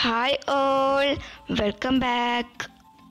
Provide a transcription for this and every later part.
hi all welcome back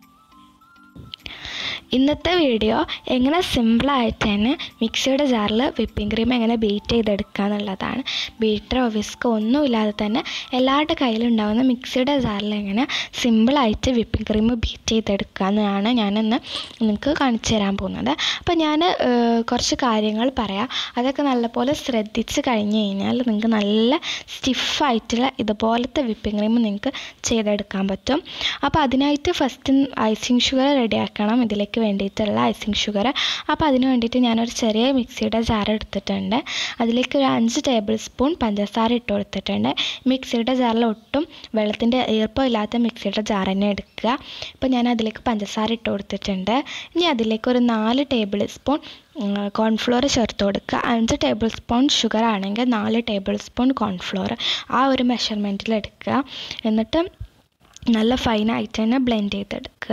ഇന്നത്തെ video എങ്ങനെ സിമ്പിളായിട്ട് തന്നെ മിക്സിയുടെ ജാറിൽ വിപ്പിംഗ് ക്രീം എങ്ങനെ ബീറ്റ് ചെയ്തെടുക്കുക എന്നുള്ളതാണ് ബീറ്ററോ വിസ്കോ ഒന്നുമില്ലാതെ തന്നെ എല്ലാവരുടെ കയ്യിലുണ്ടാകുന്ന മിക്സിയുടെ ജാറിൽ എങ്ങനെ സിമ്പിളായിട്ട് വിപ്പിംഗ് ക്രീം ബീറ്റ് ചെയ്തെടുക്കുക എന്നതാണ് ഞാനിന്ന് നിങ്ങൾക്ക് കാണിച്ചു തരാൻ പോകുന്നത് അപ്പോൾ ഞാൻ കുറച്ച് കാര്യങ്ങൾ പറയാം അതൊക്കെ നല്ലപോലെ ശ്രദ്ധിച്ച് കഴിഞ്ഞ് കഴിഞ്ഞാൽ നിങ്ങൾക്ക് നല്ല സ്റ്റിഫായിട്ടുള്ള ഇതുപോലത്തെ വിപ്പിംഗ് ക്രീം നിങ്ങൾക്ക് ചെയ്തെടുക്കാൻ പറ്റും അപ്പോൾ അതിനായിട്ട് ഫസ്റ്റ് ഐസിങ് ഷുഗർ റെഡിയാക്കണം ഇതിലേക്ക് വേണ്ടിയിട്ടുള്ള ഐസിങ് ഷുഗർ അപ്പോൾ അതിന് വേണ്ടിയിട്ട് ഞാനൊരു ചെറിയ മിക്സിയുടെ ജാർ എടുത്തിട്ടുണ്ട് അതിലേക്ക് ഒരു അഞ്ച് ടേബിൾ സ്പൂൺ പഞ്ചസാര ഇട്ട് കൊടുത്തിട്ടുണ്ട് മിക്സിയുടെ ജാറിൽ ഒട്ടും വെള്ളത്തിൻ്റെ ഈർപ്പം ഇല്ലാത്ത മിക്സിയുടെ ജാർ തന്നെ എടുക്കുക ഇപ്പോൾ ഞാൻ അതിലേക്ക് പഞ്ചസാര ഇട്ട് കൊടുത്തിട്ടുണ്ട് ഇനി അതിലേക്ക് ഒരു നാല് ടേബിൾ സ്പൂൺ കോൺഫ്ലോർ ചേർത്ത് കൊടുക്കുക അഞ്ച് ടേബിൾ സ്പൂൺ ഷുഗർ ആണെങ്കിൽ നാല് ടേബിൾ സ്പൂൺ കോൺഫ്ലോർ ആ ഒരു മെഷർമെൻറ്റിൽ എടുക്കുക എന്നിട്ട് നല്ല ഫൈനായിട്ട് തന്നെ ബ്ലെൻഡ് ചെയ്തെടുക്കുക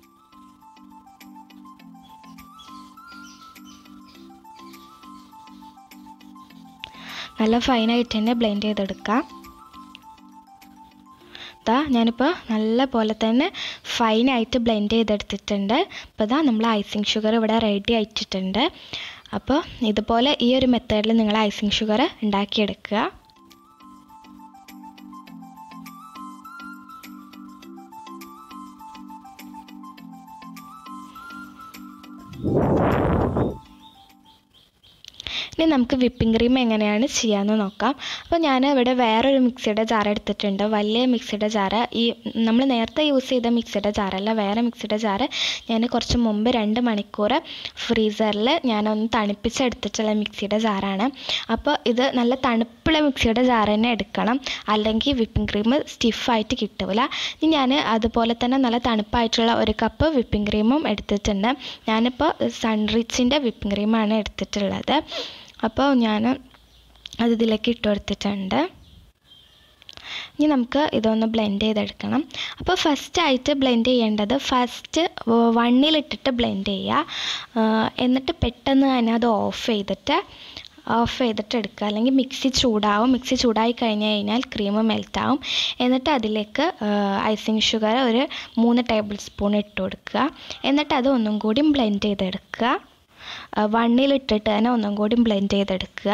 നല്ല ഫൈനായിട്ട് തന്നെ ബ്ലെൻഡ് ചെയ്തെടുക്കാം ഇതാ ഞാനിപ്പോൾ നല്ല പോലെ തന്നെ ഫൈനായിട്ട് ബ്ലെൻഡ് ചെയ്തെടുത്തിട്ടുണ്ട് അപ്പോൾ ഇതാ നമ്മൾ ഐസിങ് ഷുഗർ ഇവിടെ റെഡി ആയിട്ടിട്ടുണ്ട് അപ്പോൾ ഇതുപോലെ ഈ ഒരു മെത്തേഡിൽ നിങ്ങൾ ഐസിങ് ഷുഗർ ഉണ്ടാക്കിയെടുക്കുക ഇനി നമുക്ക് വിപ്പിംഗ് ക്രീം എങ്ങനെയാണ് ചെയ്യാമെന്ന് നോക്കാം അപ്പോൾ ഞാൻ ഇവിടെ വേറൊരു മിക്സിയുടെ ജാർ എടുത്തിട്ടുണ്ട് വലിയ മിക്സിയുടെ ജാറ് ഈ നമ്മൾ നേരത്തെ യൂസ് ചെയ്ത മിക്സിയുടെ ജാറല്ല വേറെ മിക്സിയുടെ ജാറ് ഞാൻ കുറച്ച് മുമ്പ് രണ്ട് മണിക്കൂർ ഫ്രീസറിൽ ഞാനൊന്ന് തണുപ്പിച്ചെടുത്തിട്ടുള്ള മിക്സിയുടെ ജാറാണ് അപ്പോൾ ഇത് നല്ല തണുപ്പുള്ള മിക്സിയുടെ ജാർ തന്നെ എടുക്കണം അല്ലെങ്കിൽ വിപ്പിംഗ് ക്രീം സ്റ്റിഫായിട്ട് കിട്ടില്ല ഇനി ഞാൻ അതുപോലെ തന്നെ നല്ല തണുപ്പായിട്ടുള്ള ഒരു കപ്പ് വിപ്പിംഗ് ക്രീമും എടുത്തിട്ടുണ്ട് ഞാനിപ്പോൾ സൺറിച്ചിൻ്റെ വിപ്പിംഗ് ക്രീമാണ് എടുത്തിട്ടുള്ളത് അപ്പോൾ ഞാൻ അത് ഇതിലേക്ക് ഇട്ട് കൊടുത്തിട്ടുണ്ട് ഇനി നമുക്ക് ഇതൊന്ന് ബ്ലെൻഡ് ചെയ്തെടുക്കണം അപ്പോൾ ഫസ്റ്റായിട്ട് ബ്ലെൻഡ് ചെയ്യേണ്ടത് ഫസ്റ്റ് വണ്ണിലിട്ടിട്ട് ബ്ലെൻഡ് ചെയ്യുക എന്നിട്ട് പെട്ടെന്ന് തന്നെ അത് ഓഫ് ചെയ്തിട്ട് ഓഫ് ചെയ്തിട്ട് എടുക്കുക അല്ലെങ്കിൽ മിക്സി ചൂടാവും മിക്സി ചൂടായി കഴിഞ്ഞ് കഴിഞ്ഞാൽ ക്രീം മെൽറ്റാവും എന്നിട്ട് അതിലേക്ക് ഐസിങ് ഷുഗർ ഒരു മൂന്ന് ടേബിൾ സ്പൂൺ ഇട്ട് കൊടുക്കുക എന്നിട്ട് അത് ഒന്നും കൂടി ബ്ലെൻഡ് ചെയ്തെടുക്കുക വണ്ണിലിട്ടിട്ട് തന്നെ ഒന്നും കൂടി ബ്ലെൻഡ് ചെയ്തെടുക്കുക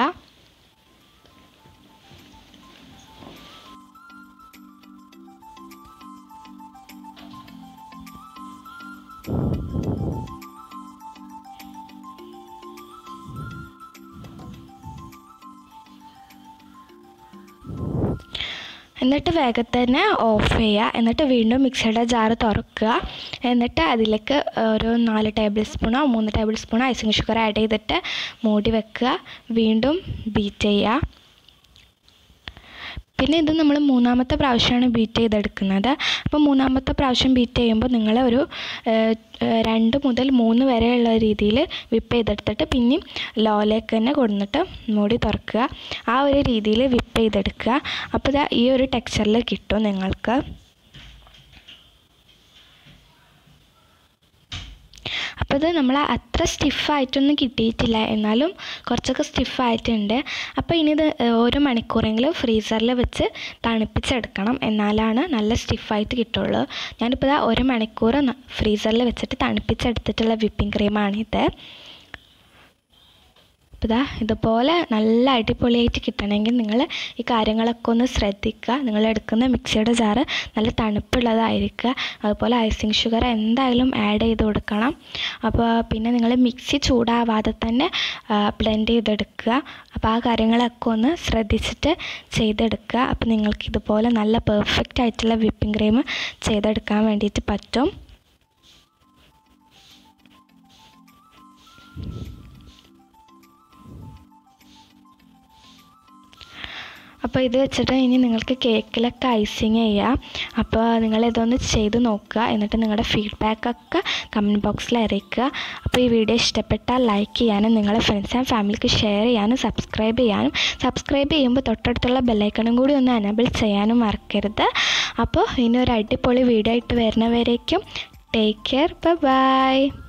എന്നിട്ട് വേഗത്തിൽ തന്നെ ഓഫ് ചെയ്യുക എന്നിട്ട് വീണ്ടും മിക്സിയുടെ ജാറ് തുറക്കുക എന്നിട്ട് അതിലേക്ക് ഒരു നാല് ടേബിൾ സ്പൂണോ മൂന്ന് ടേബിൾ സ്പൂണോ ഐസിങ് ഷുഗർ ആഡ് ചെയ്തിട്ട് മൂടി വെക്കുക വീണ്ടും ബീറ്റ് ചെയ്യുക പിന്നെ ഇത് നമ്മൾ മൂന്നാമത്തെ പ്രാവശ്യമാണ് ബീറ്റ് ചെയ്തെടുക്കുന്നത് അപ്പോൾ മൂന്നാമത്തെ പ്രാവശ്യം ബീറ്റ് ചെയ്യുമ്പോൾ നിങ്ങൾ ഒരു രണ്ട് മുതൽ മൂന്ന് വരെയുള്ള രീതിയിൽ വിപ്പ് ചെയ്തെടുത്തിട്ട് പിന്നെയും ലോയിലേക്ക് തന്നെ കൊടുന്നിട്ട് മൂടി തുറക്കുക ആ ഒരു രീതിയിൽ വിപ്പ് ചെയ്തെടുക്കുക അപ്പോൾ ഇതാ ഈ ഒരു ടെക്സ്ചറിൽ കിട്ടും നിങ്ങൾക്ക് അപ്പോൾ ഇത് നമ്മൾ അത്ര സ്റ്റിഫായിട്ടൊന്നും കിട്ടിയിട്ടില്ല എന്നാലും കുറച്ചൊക്കെ സ്റ്റിഫായിട്ടുണ്ട് അപ്പോൾ ഇനി ഇത് ഒരു മണിക്കൂറെങ്കിലും ഫ്രീസറിൽ വെച്ച് തണുപ്പിച്ചെടുക്കണം എന്നാലാണ് നല്ല സ്റ്റിഫായിട്ട് കിട്ടുള്ളൂ ഞാനിപ്പോൾ ഇതാ ഒരു മണിക്കൂർ ഫ്രീസറിൽ വെച്ചിട്ട് തണുപ്പിച്ചെടുത്തിട്ടുള്ള വിപ്പിംഗ് ക്രീമാണിത് അപ്പോൾ ഇതാ ഇതുപോലെ നല്ല അടിപൊളിയായിട്ട് കിട്ടണമെങ്കിൽ നിങ്ങൾ ഈ കാര്യങ്ങളൊക്കെ ഒന്ന് ശ്രദ്ധിക്കുക നിങ്ങൾ എടുക്കുന്ന മിക്സിയുടെ ജാറ് നല്ല തണുപ്പുള്ളതായിരിക്കുക അതുപോലെ ഐസിങ് ഷുഗർ എന്തായാലും ആഡ് ചെയ്ത് കൊടുക്കണം അപ്പോൾ പിന്നെ നിങ്ങൾ മിക്സി ചൂടാവാതെ തന്നെ ബ്ലെൻഡ് ചെയ്തെടുക്കുക അപ്പോൾ ആ കാര്യങ്ങളൊക്കെ ഒന്ന് ശ്രദ്ധിച്ചിട്ട് ചെയ്തെടുക്കുക അപ്പോൾ നിങ്ങൾക്ക് ഇതുപോലെ നല്ല പെർഫെക്റ്റ് ആയിട്ടുള്ള വിപ്പിംഗ് ക്രീം ചെയ്തെടുക്കാൻ വേണ്ടിയിട്ട് പറ്റും അപ്പോൾ ഇത് വെച്ചിട്ട് ഇനി നിങ്ങൾക്ക് കേക്കിലൊക്കെ ഐസിങ് ചെയ്യാം അപ്പോൾ നിങ്ങളിതൊന്ന് ചെയ്ത് നോക്കുക എന്നിട്ട് നിങ്ങളുടെ ഫീഡ്ബാക്കൊക്കെ കമൻറ്റ് ബോക്സിൽ അറിയിക്കുക അപ്പോൾ ഈ വീഡിയോ ഇഷ്ടപ്പെട്ടാൽ ലൈക്ക് ചെയ്യാനും നിങ്ങളുടെ ഫ്രണ്ട്സ് ആൻഡ് ഫാമിലിക്ക് ഷെയർ ചെയ്യാനും സബ്സ്ക്രൈബ് ചെയ്യാനും സബ്സ്ക്രൈബ് ചെയ്യുമ്പോൾ തൊട്ടടുത്തുള്ള ബെല്ലൈക്കണും കൂടി ഒന്ന് എനബിൾ ചെയ്യാനും മറക്കരുത് അപ്പോൾ ഇനി ഒരു അടിപൊളി വീഡിയോ ആയിട്ട് വരുന്നവരേക്കും ടേക്ക് കെയർ ബൈ